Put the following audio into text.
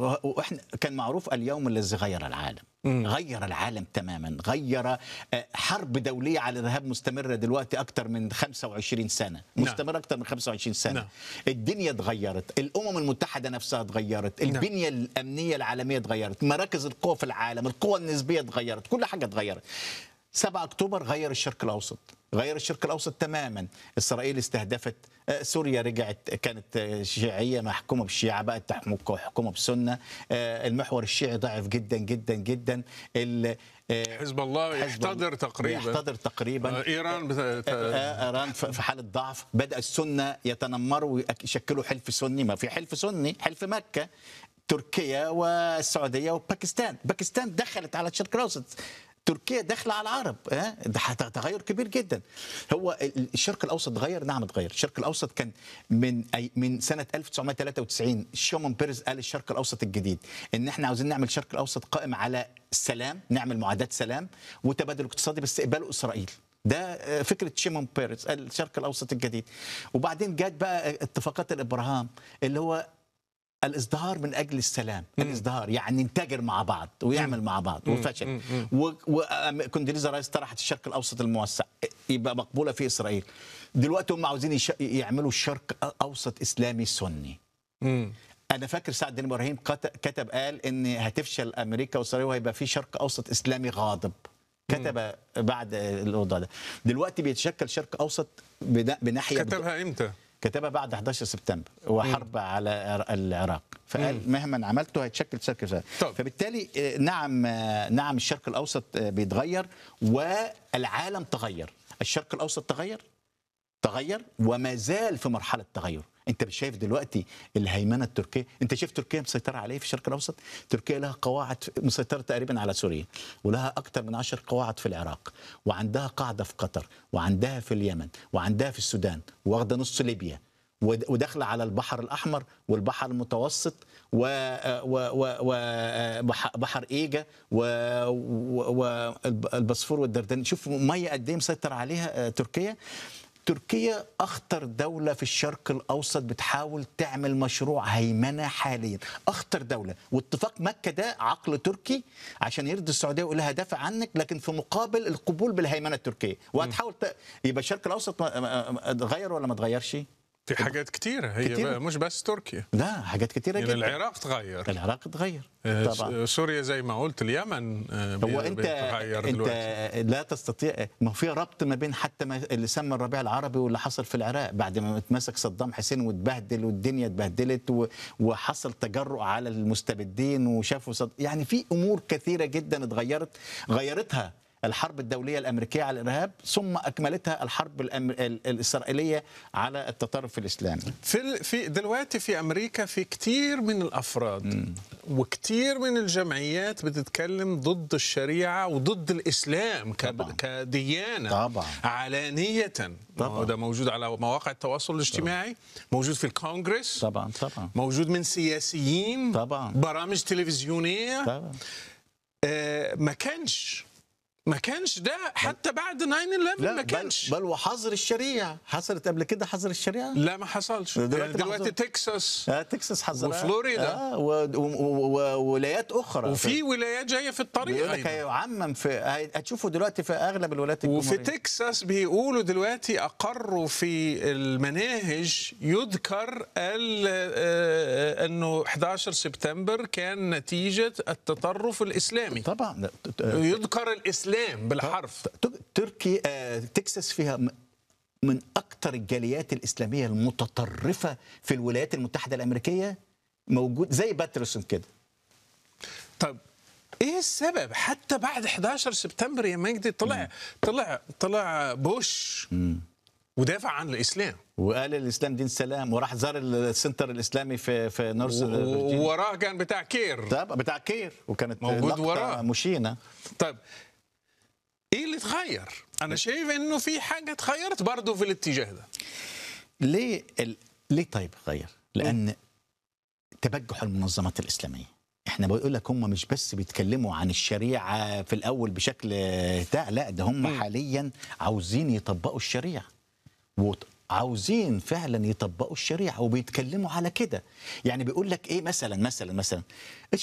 واحنا كان معروف اليوم الذي غير العالم غير العالم تماما غير آه، حرب دوليه على الارهاب مستمره دلوقتي اكثر من 25 سنه نعم. مستمره اكثر من 25 سنه نعم. الدنيا اتغيرت الامم المتحده نفسها اتغيرت نعم. البنيه الامنيه العالميه اتغيرت مراكز القوى في العالم القوى النسبيه اتغيرت كل حاجه اتغيرت 7 اكتوبر غير الشرق الاوسط غير الشرق الاوسط تماما اسرائيل استهدفت آه، سوريا رجعت كانت آه، شيعيه محكومه بالشيعه بقت تحكم- حكومه بالسنه آه، المحور الشيعي ضعف جدا جدا جدا ال- آه، حزب الله حزب يحتضر الله تقريبا يحتضر تقريبا آه، ايران بت... ت- آه، ايران في في حاله ضعف بدا السنه يتنمروا ويشكلوا حلف سني ما في حلف سني حلف مكه تركيا والسعوديه وباكستان باكستان دخلت على الشرق الاوسط تركيا داخله على العرب ها ده حت- تغير كبير جدا هو ال- الشرق الاوسط اتغير نعم اتغير الشرق الاوسط كان من أي من سنه 1993 شومان بيرز قال الشرق الاوسط الجديد ان احنا عاوزين نعمل الشرق الاوسط قائم على السلام نعمل معاهدات سلام وتبادل اقتصادي باستقبال اسرائيل ده آه، فكره شيمون بيرز الشرق الاوسط الجديد وبعدين جت بقى اتفاقات الابراهام اللي هو الازدهار من اجل السلام الازدهار يعني نتاجر مع بعض ويعمل مع بعض وفشل وكونديليزا رايس طرحت الشرق الاوسط الموسع يبقى مقبوله في اسرائيل دلوقتي هم عاوزين يش- يعملوا شرق اوسط اسلامي سني مم. انا فاكر سعد الدين ابراهيم كت- كتب قال ان هتفشل امريكا واسرائيل وهيبقى في شرق اوسط اسلامي غاضب كتب بعد الموضوع ده دلوقتي بيتشكل شرق اوسط بنا- بناحيه كتبها امتى؟ كتبها بعد 11 سبتمبر وحرب على العر- العراق فقال مهما عملته هيتشكل شرق اوسط طب. فبالتالي آه، نعم آه، نعم الشرق الاوسط آه، بيتغير والعالم تغير الشرق الاوسط تغير تغير وما زال في مرحله تغير انت مش شايف دلوقتي الهيمنه التركيه انت شايف تركيا مسيطره على ايه في الشرق الاوسط تركيا لها قواعد مسيطره تقريبا على سوريا ولها اكثر من عشر قواعد في العراق وعندها قاعده في قطر وعندها في اليمن وعندها في السودان واخده نص ليبيا ود- وداخله على البحر الاحمر والبحر المتوسط وبحر ايجا والبسفور والدردن شوف ميه قد ايه مسيطر عليها آه، تركيا تركيا اخطر دوله في الشرق الاوسط بتحاول تعمل مشروع هيمنه حاليا اخطر دوله واتفاق مكه ده عقل تركي عشان يرضي السعوديه ويقول لها دافع عنك لكن في مقابل القبول بالهيمنه التركيه وهتحاول ت... يبقى الشرق الاوسط ما- ما- ما- اتغير ولا ما اتغيرش في حاجات كتيرة هي كتيرة. بقى مش بس تركيا لا حاجات كتيره يعني جدا العراق تغير العراق اتغير آه، طبعا سوريا زي ما قلت اليمن آه، هو بي- انت بيتغير انت دلوقتي لا تستطيع ما هو في ربط ما بين حتى ما اللي سمى الربيع العربي واللي حصل في العراق بعد ما اتمسك صدام حسين واتبهدل والدنيا اتبهدلت و- وحصل تجرؤ على المستبدين وشافوا صد... يعني في امور كثيره جدا اتغيرت غيرتها الحرب الدوليه الامريكيه على الارهاب ثم اكملتها الحرب الأمر... ال- الاسرائيليه على التطرف الاسلامي في ال- في دلوقتي في امريكا في كتير من الافراد وكتير من الجمعيات بتتكلم ضد الشريعه وضد الاسلام ك- طبعاً. كديانه طبعاً. علانيه طبعاً. ده موجود على مواقع التواصل الاجتماعي موجود في الكونغرس طبعا طبعا موجود من سياسيين طبعاً. برامج تلفزيونيه طبعا آه ما كانش ما كانش ده حتى بعد 9 11 لا ما بل, كانش بل وحظر الشريعه حصلت قبل كده حظر الشريعه لا ما حصلش دلوقتي دلوقتي, ما دلوقتي حصل. تكساس آه تكساس حظرها وفلوريدا. آه و- و- و- وولايات اخرى وفي ولايات جايه في الطريق بيقول لك أيضاً. هيعمم في هي- هتشوفوا دلوقتي في اغلب الولايات وفي الجمهورية. تكساس بيقولوا دلوقتي اقروا في المناهج يذكر ال- آه، انه 11 سبتمبر كان نتيجه التطرف الاسلامي طبعا لا، ت- ت- يذكر الاسلام بالحرف ت- تركي آه تكساس فيها م- من اكثر الجاليات الاسلاميه المتطرفه في الولايات المتحده الامريكيه موجود زي باترسون كده طب ايه السبب حتى بعد 11 سبتمبر يا مجدي طلع طلع طلع بوش ودافع عن الاسلام وقال الاسلام دين سلام وراح زار السنتر الاسلامي في في نورث فيرجينيا. ووراه كان بتاع كير طب بتاع كير وكانت موجود لقطة وراه. مشينه طيب ايه اللي اتغير؟ انا شايف انه في حاجه اتغيرت برضه في الاتجاه ده ليه ال... ليه طيب غير؟ لان تبجح المنظمات الاسلاميه احنا بقول لك هم مش بس بيتكلموا عن الشريعه في الاول بشكل بتاع لا ده هم حاليا عاوزين يطبقوا الشريعه وط- عاوزين فعلا يطبقوا الشريعه وبيتكلموا على كده يعني بيقول لك ايه مثلا مثلا مثلا